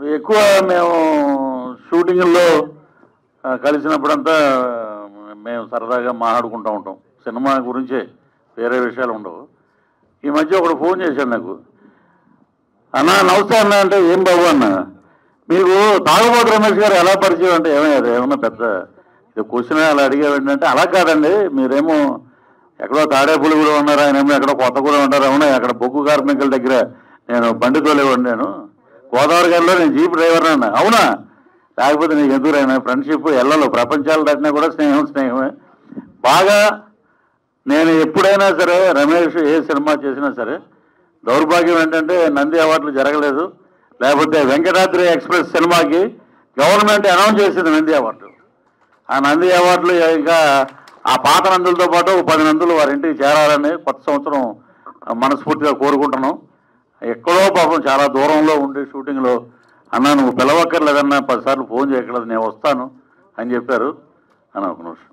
ఎక్కువ మేము షూటింగ్లో ఆ, కలిసినప్పుడంతా మేము సరదాగా మాట్లాడుకుంటూ ఉంటాం సినిమా గురించే వేరే విషయాలు ఉండవు ఈ మధ్య ఒకడు ఫోన్ చేశాడు నాకు అన్న నమస్తే అన్న అంటే ఏం బాబు అన్న మీకు తాగుబోతు రమేష్ గారు ఎలా పరిచయం అంటే ఏమయ్యారు ఏమన్నా పెద్ద ఇది క్వశ్చన్ అలా అడిగారు అంటే అలా కాదండి మీరేమో ఎక్కడో తాడేపులు ఉన్నారు ఆయన ఏమో ఎక్కడో కొత్త కూడా ఉంటారు అవునా అక్కడ బొగ్గు కార్మికుల దగ్గర నేను బండి తోలేవాడిని నేను గోదావరి గారిలో నేను జీప్ డ్రైవర్ అన్న అవునా లేకపోతే నీకు ఎందుకు ఫ్రెండ్షిప్ ఎల్లలో ప్రపంచాలు దాటినా కూడా స్నేహం స్నేహమే బాగా నేను ఎప్పుడైనా సరే రమేష్ ఏ సినిమా చేసినా సరే దౌర్భాగ్యం ఏంటంటే నంది అవార్డులు జరగలేదు లేకపోతే వెంకటాద్రి ఎక్స్ప్రెస్ సినిమాకి గవర్నమెంట్ అనౌన్స్ చేసింది నంది అవార్డు ఆ నంది అవార్డులు ఇంకా ఆ పాత నందులతో పాటు ఒక పది నందులు వారి ఇంటికి చేరాలని కొత్త సంవత్సరం మనస్ఫూర్తిగా కోరుకుంటున్నాం ఎక్కడో పాపం చాలా దూరంలో ఉండి షూటింగ్లో అన్న నువ్వు పిలవక్కర్లేదన్నా పదిసార్లు ఫోన్ చేయక్కర్లేదు నేను వస్తాను అని చెప్పారు అని ఒక నిమిషం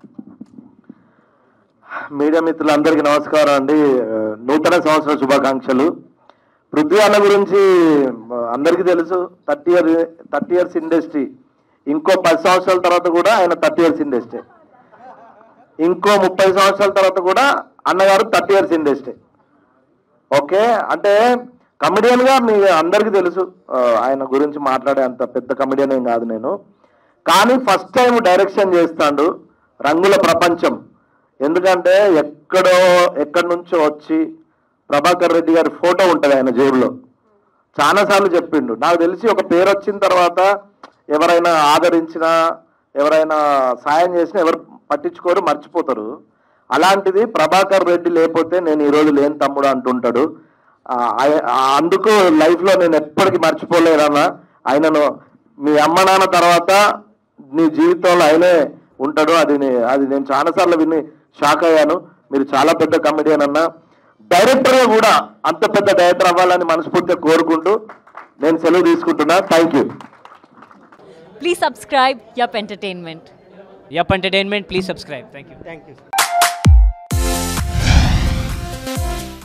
మీడియా మిత్రులందరికీ నమస్కారం అండి ఆ, నూతన సంవత్సర శుభాకాంక్షలు పృథ్వీ అన్న గురించి ఆ, అందరికీ తెలుసు thirty year thirty years industry ఇంకో పది సంవత్సరాల తర్వాత కూడా ఆయన థర్టీ ఇయర్స్ ఇండస్ట్రీ ఇంకో ముప్పై సంవత్సరాల తర్వాత కూడా అన్నగారు థర్టీ ఇయర్స్ ఇండస్ట్రీ ఓకే అంటే కమెడియన్ గా మీ అందరికీ తెలుసు ఆ, ఆయన గురించి మాట్లాడే అంత పెద్ద కమెడియన్ ఏం కాదు నేను కానీ ఫస్ట్ టైం డైరెక్షన్ చేస్తాడు రంగుల ప్రపంచం ఎందుకంటే ఎక్కడో ఎక్కడి నుంచో వచ్చి ప్రభాకర్ రెడ్డి గారి ఫోటో ఉంటుంది ఆయన జేబులో చాలాసార్లు చెప్పిండు నాకు తెలిసి ఒక పేరు వచ్చిన తర్వాత ఎవరైనా ఆదరించినా ఎవరైనా సాయం చేసినా ఎవరు పట్టించుకోరు మర్చిపోతారు అలాంటిది ప్రభాకర్ రెడ్డి లేకపోతే నేను ఈరోజు లేని తమ్ముడు అంటుంటాడు ఆ, ఆయ- ఆ, అందుకు లైఫ్లో నేను ఎప్పటికీ మర్చిపోలేదన్న ఆయనను మీ అమ్మ నాన్న తర్వాత నీ జీవితంలో ఆయనే ఉంటాడు అది నే- అది నేను చాలాసార్లు విని షాక్ అయ్యాను మీరు చాలా పెద్ద కమెడియన్ అన్న డైరెక్టర్ కూడా అంత పెద్ద డైరెక్టర్ అవ్వాలని మనస్ఫూర్తిగా కోరుకుంటూ నేను సెలవు తీసుకుంటున్నా thank you Please subscribe Yup Entertainment. Yup Entertainment, please subscribe. Thank you. Thank you.